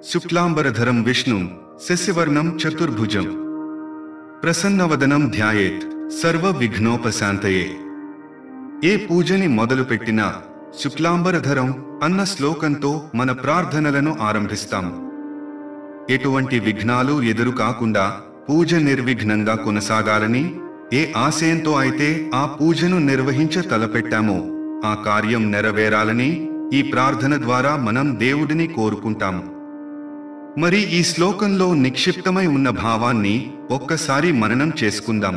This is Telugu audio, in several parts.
శుక్లాంబరధరం విష్ణు శశివర్ణం చతుర్భుజం ప్రసన్నవదనం ధ్యాయేత్ సర్వ విఘ్నోపశాంతయే ఏ పూజని మొదలుపెట్టినా శుక్లాంబరధరం అన్న శ్లోకంతో మన ప్రార్థనలను ఆరంభిస్తాం ఎటువంటి విఘ్నాలు ఎదురు కాకుండా పూజ నిర్విఘ్నంగా కొనసాగాలని ఏ ఆశయంతో అయితే ఆ పూజను నిర్వహించ తలపెట్టామో ఆ కార్యం నెరవేరాలని ఈ ప్రార్థన ద్వారా మనం దేవుడిని కోరుకుంటాము మరి ఈ శ్లోకంలో నిక్షిప్తమై ఉన్న భావాన్ని ఒక్కసారి మననం చేసుకుందాం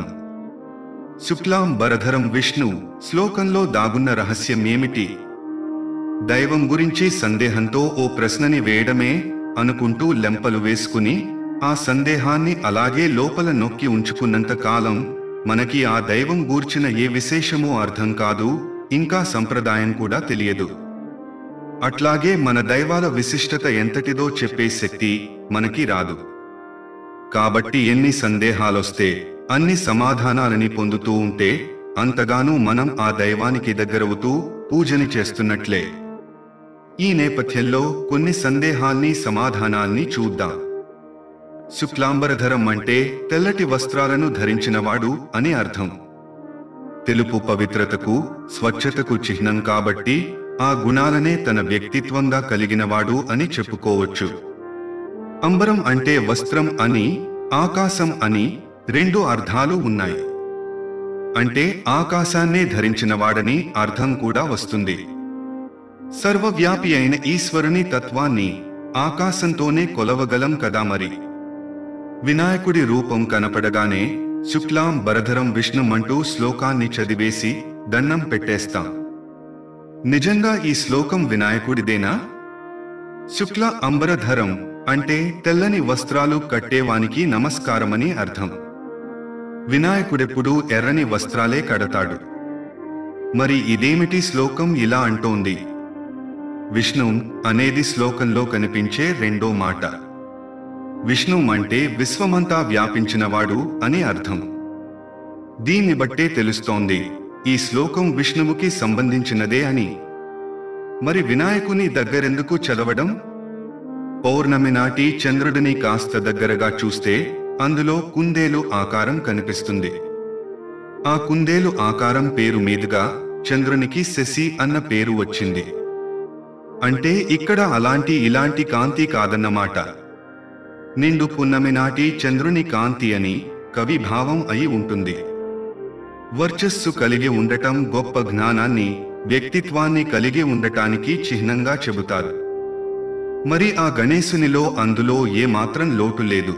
శుక్లాం బరధరం విష్ణు శ్లోకంలో దాగున్న రహస్యం ఏమిటి దైవం గురించి సందేహంతో ఓ ప్రశ్నని వేయడమే అనుకుంటూ లెంపలు వేసుకుని ఆ సందేహాన్ని అలాగే లోపల నొక్కి ఉంచుకున్నంత కాలం మనకి ఆ దైవం గూర్చిన ఏ విశేషమూ అర్థం కాదు ఇంకా సంప్రదాయం కూడా తెలియదు అట్లాగే మన దైవాల విశిష్టత ఎంతటిదో చెప్పే శక్తి మనకి రాదు కాబట్టి ఎన్ని సందేహాలొస్తే అన్ని సమాధానాలని పొందుతూ ఉంటే అంతగానూ మనం ఆ దైవానికి దగ్గరవుతూ పూజని చేస్తున్నట్లే ఈ నేపథ్యంలో కొన్ని సందేహాల్ని సమాధానాల్ని చూద్దాం శుక్లాంబరధరం అంటే తెల్లటి వస్త్రాలను ధరించినవాడు అని అర్థం తెలుపు పవిత్రతకు స్వచ్ఛతకు చిహ్నం కాబట్టి ఆ గుణాలనే తన వ్యక్తిత్వంగా కలిగినవాడు అని చెప్పుకోవచ్చు అంబరం అంటే వస్త్రం అని ఆకాశం అని రెండు అర్థాలు ఉన్నాయి అంటే ఆకాశాన్నే ధరించినవాడని అర్థం కూడా వస్తుంది సర్వవ్యాపి అయిన ఈశ్వరుని తత్వాన్ని ఆకాశంతోనే కొలవగలం కదా మరి వినాయకుడి రూపం కనపడగానే శుక్లాం బరధరం విష్ణుమంటూ శ్లోకాన్ని చదివేసి దండం పెట్టేస్తాం నిజంగా ఈ శ్లోకం వినాయకుడిదేనా శుక్ల అంబరధరం అంటే తెల్లని వస్త్రాలు కట్టేవానికి నమస్కారమని అర్థం వినాయకుడెప్పుడు ఎర్రని వస్త్రాలే కడతాడు మరి ఇదేమిటి శ్లోకం ఇలా అంటోంది విష్ణు అనేది శ్లోకంలో కనిపించే రెండో మాట విష్ణు అంటే విశ్వమంతా వ్యాపించినవాడు అని అర్థం దీన్ని బట్టే తెలుస్తోంది ఈ శ్లోకం విష్ణువుకి సంబంధించినదే అని మరి వినాయకుని దగ్గరెందుకు చదవడం పౌర్ణమి నాటి చంద్రుడిని కాస్త దగ్గరగా చూస్తే అందులో కుందేలు ఆకారం కనిపిస్తుంది ఆ కుందేలు ఆకారం పేరు మీదుగా చంద్రునికి శశి అన్న పేరు వచ్చింది అంటే ఇక్కడ అలాంటి ఇలాంటి కాంతి కాదన్నమాట నిండు పున్నమి నాటి చంద్రుని కాంతి అని కవి భావం అయి ఉంటుంది వర్చస్సు కలిగి ఉండటం గొప్ప జ్ఞానాన్ని వ్యక్తిత్వాన్ని కలిగి ఉండటానికి చిహ్నంగా చెబుతారు మరి ఆ గణేశునిలో అందులో ఏ మాత్రం లోటు లేదు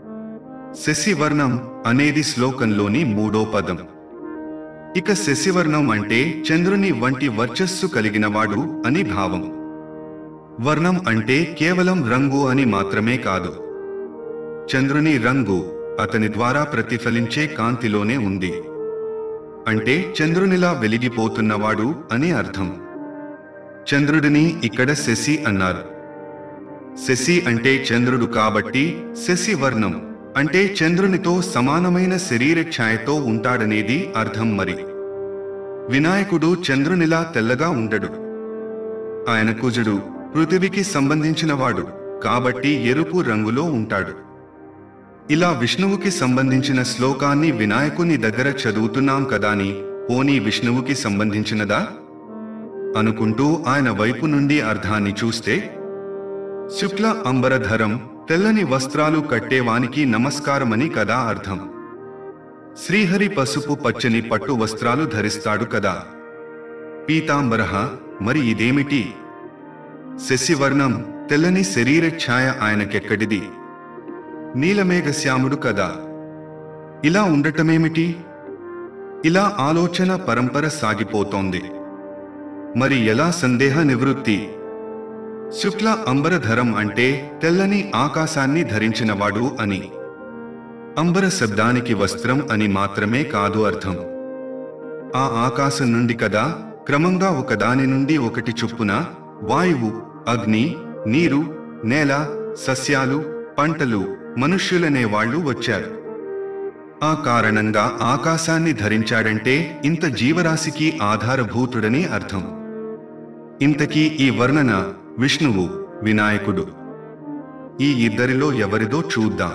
శశివర్ణం అనేది శ్లోకంలోని మూడో పదం ఇక శశివర్ణం అంటే చంద్రుని వంటి వర్చస్సు కలిగినవాడు అని భావం వర్ణం అంటే కేవలం రంగు అని మాత్రమే కాదు చంద్రుని రంగు అతని ద్వారా ప్రతిఫలించే కాంతిలోనే ఉంది అంటే చంద్రునిలా వెలిగిపోతున్నవాడు అని అర్థం చంద్రుడిని ఇక్కడ శశి అన్నారు శశి అంటే చంద్రుడు కాబట్టి శశి వర్ణం అంటే చంద్రునితో సమానమైన శరీర ఛాయతో ఉంటాడనేది అర్థం మరి వినాయకుడు చంద్రునిలా తెల్లగా ఉండడు ఆయన కుజుడు పృథివికి సంబంధించినవాడు కాబట్టి ఎరుపు రంగులో ఉంటాడు ఇలా విష్ణువుకి సంబంధించిన శ్లోకాన్ని వినాయకుని దగ్గర చదువుతున్నాం కదాని పోనీ విష్ణువుకి సంబంధించినదా అనుకుంటూ ఆయన వైపు నుండి అర్థాన్ని చూస్తే శుక్ల అంబరధరం తెల్లని వస్త్రాలు కట్టేవానికి నమస్కారమని కదా అర్థం శ్రీహరి పసుపు పచ్చని పట్టు వస్త్రాలు ధరిస్తాడు కదా పీతాంబరహ మరి ఇదేమిటి శశివర్ణం తెల్లని శరీర ఛాయ ఆయనకెక్కడిది నీలమేఘశ్యాముడు కదా ఇలా ఉండటమేమిటి ఇలా ఆలోచన పరంపర సాగిపోతోంది మరి ఎలా సందేహ నివృత్తి శుక్ల అంబరధరం అంటే తెల్లని ఆకాశాన్ని ధరించినవాడు అని అంబర శబ్దానికి వస్త్రం అని మాత్రమే కాదు అర్థం ఆ ఆకాశం నుండి కదా క్రమంగా ఒకదాని నుండి ఒకటి చొప్పున వాయువు అగ్ని నీరు నేల సస్యాలు పంటలు మనుష్యులనే వాళ్ళు వచ్చారు ఆ కారణంగా ఆకాశాన్ని ధరించాడంటే ఇంత జీవరాశికి ఆధారభూతుడని అర్థం ఇంతకీ ఈ వర్ణన విష్ణువు వినాయకుడు ఈ ఇద్దరిలో ఎవరిదో చూద్దాం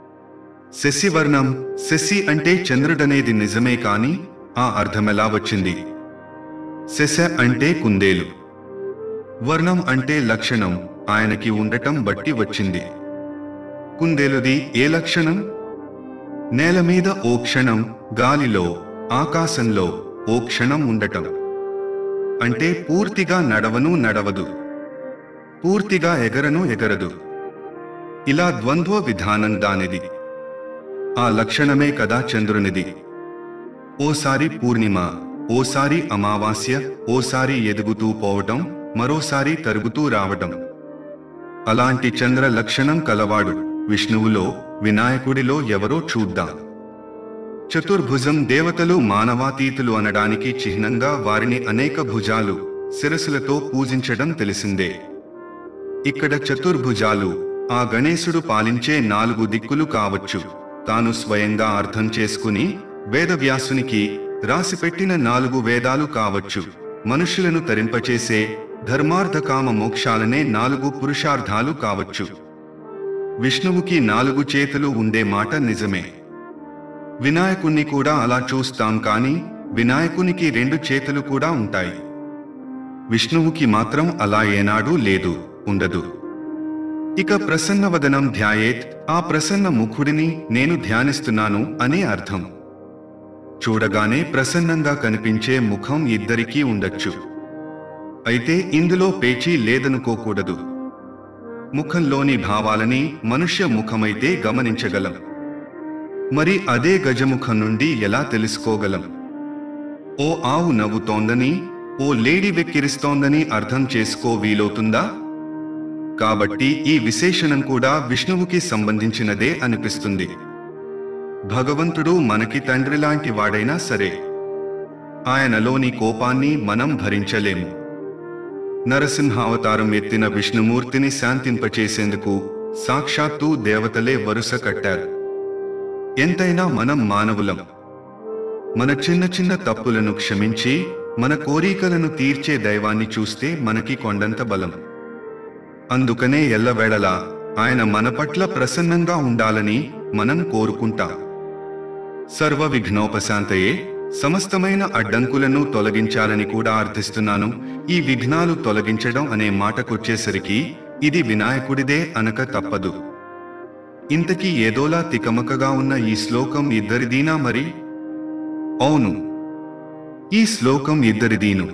శశివర్ణం శశి అంటే చంద్రుడనేది నిజమే కాని ఆ అర్థమెలా వచ్చింది శశ అంటే కుందేలు వర్ణం అంటే లక్షణం ఆయనకి ఉండటం బట్టి వచ్చింది కుందేలుది ఏ లక్షణం నేల మీద ఓ క్షణం గాలిలో ఆకాశంలో ఓ క్షణం ఉండటం అంటే పూర్తిగా నడవను నడవదు పూర్తిగా ఎగరను ఎగరదు ఇలా ద్వంద్వ విధానం దానిది ఆ లక్షణమే కదా చంద్రునిది ఓసారి పూర్ణిమ ఓసారి అమావాస్య ఓసారి ఎదుగుతూ పోవటం మరోసారి తరుగుతూ రావటం అలాంటి చంద్ర లక్షణం కలవాడు విష్ణువులో వినాయకుడిలో ఎవరో చూద్దాం చతుర్భుజం దేవతలు మానవాతీతులు అనడానికి చిహ్నంగా వారిని అనేక భుజాలు శిరసులతో పూజించడం తెలిసిందే ఇక్కడ చతుర్భుజాలు ఆ గణేశుడు పాలించే నాలుగు దిక్కులు కావచ్చు తాను స్వయంగా అర్థం చేసుకుని వేదవ్యాసునికి రాసిపెట్టిన నాలుగు వేదాలు కావచ్చు మనుషులను తరింపచేసే ధర్మార్థకామ మోక్షాలనే నాలుగు పురుషార్థాలు కావచ్చు విష్ణువుకి నాలుగు చేతులు ఉండే మాట నిజమే వినాయకుణ్ణి కూడా అలా చూస్తాం కానీ వినాయకునికి రెండు చేతులు కూడా ఉంటాయి విష్ణువుకి మాత్రం అలా ఏనాడూ లేదు ఉండదు ఇక ప్రసన్నవదనం ధ్యాయేత్ ఆ ప్రసన్న ముఖుడిని నేను ధ్యానిస్తున్నాను అనే అర్థం చూడగానే ప్రసన్నంగా కనిపించే ముఖం ఇద్దరికీ ఉండొచ్చు అయితే ఇందులో పేచీ లేదనుకోకూడదు ముఖంలోని భావాలని మనుష్య ముఖమైతే గమనించగలం మరి అదే గజముఖం నుండి ఎలా తెలుసుకోగలం ఓ ఆవు నవ్వుతోందని ఓ లేడీ వెక్కిరిస్తోందని అర్థం చేసుకో వీలవుతుందా కాబట్టి ఈ విశేషణం కూడా విష్ణువుకి సంబంధించినదే అనిపిస్తుంది భగవంతుడు మనకి తండ్రి లాంటి వాడైనా సరే ఆయనలోని కోపాన్ని మనం భరించలేము నరసింహావతారం ఎత్తిన విష్ణుమూర్తిని శాంతింపచేసేందుకు సాక్షాత్తు దేవతలే వరుస కట్టారు ఎంతైనా మనం మానవులం మన చిన్న చిన్న తప్పులను క్షమించి మన కోరికలను తీర్చే దైవాన్ని చూస్తే మనకి కొండంత బలం అందుకనే ఎల్లవేళలా ఆయన మన పట్ల ప్రసన్నంగా ఉండాలని మనం కోరుకుంటాం సర్వ విఘ్నోపశాంతయే సమస్తమైన అడ్డంకులను తొలగించాలని కూడా అర్థిస్తున్నాను ఈ విఘ్నాలు తొలగించడం అనే మాటకొచ్చేసరికి ఇది వినాయకుడిదే అనక తప్పదు ఇంతకీ ఏదోలా తికమకగా ఉన్న ఈ శ్లోకం ఇద్దరిదీనా మరి అవును ఈ శ్లోకం ఇద్దరిదీను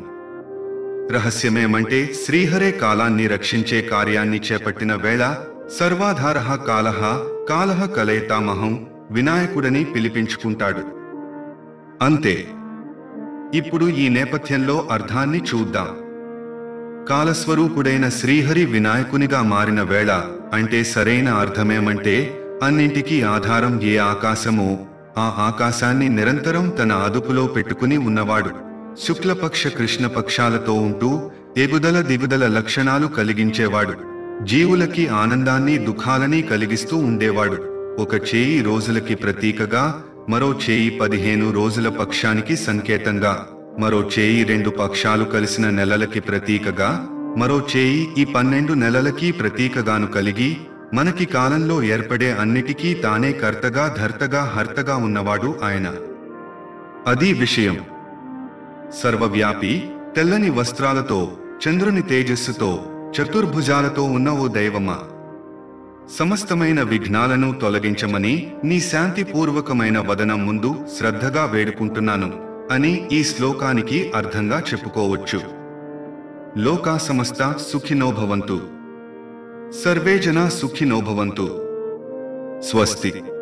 రహస్యమేమంటే శ్రీహరే కాలాన్ని రక్షించే కార్యాన్ని చేపట్టిన వేళ సర్వాధార కాలహ కాలహ కలయతామహం వినాయకుడని పిలిపించుకుంటాడు అంతే ఇప్పుడు ఈ నేపథ్యంలో అర్థాన్ని చూద్దాం కాలస్వరూపుడైన శ్రీహరి వినాయకునిగా మారిన వేళ అంటే సరైన అర్థమేమంటే అన్నింటికీ ఆధారం ఏ ఆకాశమో ఆ ఆకాశాన్ని నిరంతరం తన అదుపులో పెట్టుకుని ఉన్నవాడు శుక్లపక్ష కృష్ణ పక్షాలతో ఉంటూ ఎగుదల దిగుదల లక్షణాలు కలిగించేవాడు జీవులకి ఆనందాన్ని దుఃఖాలని కలిగిస్తూ ఉండేవాడు ఒక చేయి రోజులకి ప్రతీకగా మరో చేయి పదిహేను రోజుల పక్షానికి సంకేతంగా మరో చేయి రెండు పక్షాలు కలిసిన నెలలకి ప్రతీకగా మరో చేయి ఈ పన్నెండు నెలలకి ప్రతీకగాను కలిగి మనకి కాలంలో ఏర్పడే అన్నిటికీ తానే కర్తగా ధర్తగా హర్తగా ఉన్నవాడు ఆయన అది విషయం సర్వవ్యాపి తెల్లని వస్త్రాలతో చంద్రుని తేజస్సుతో చతుర్భుజాలతో ఉన్న ఓ దైవమా సమస్తమైన విఘ్నాలను తొలగించమని నీ శాంతిపూర్వకమైన వదనం ముందు శ్రద్ధగా వేడుకుంటున్నాను అని ఈ శ్లోకానికి అర్థంగా చెప్పుకోవచ్చు లోకా సమస్త సుఖినో భవంతు సర్వే జనా సుఖినో భవంతు స్వస్తి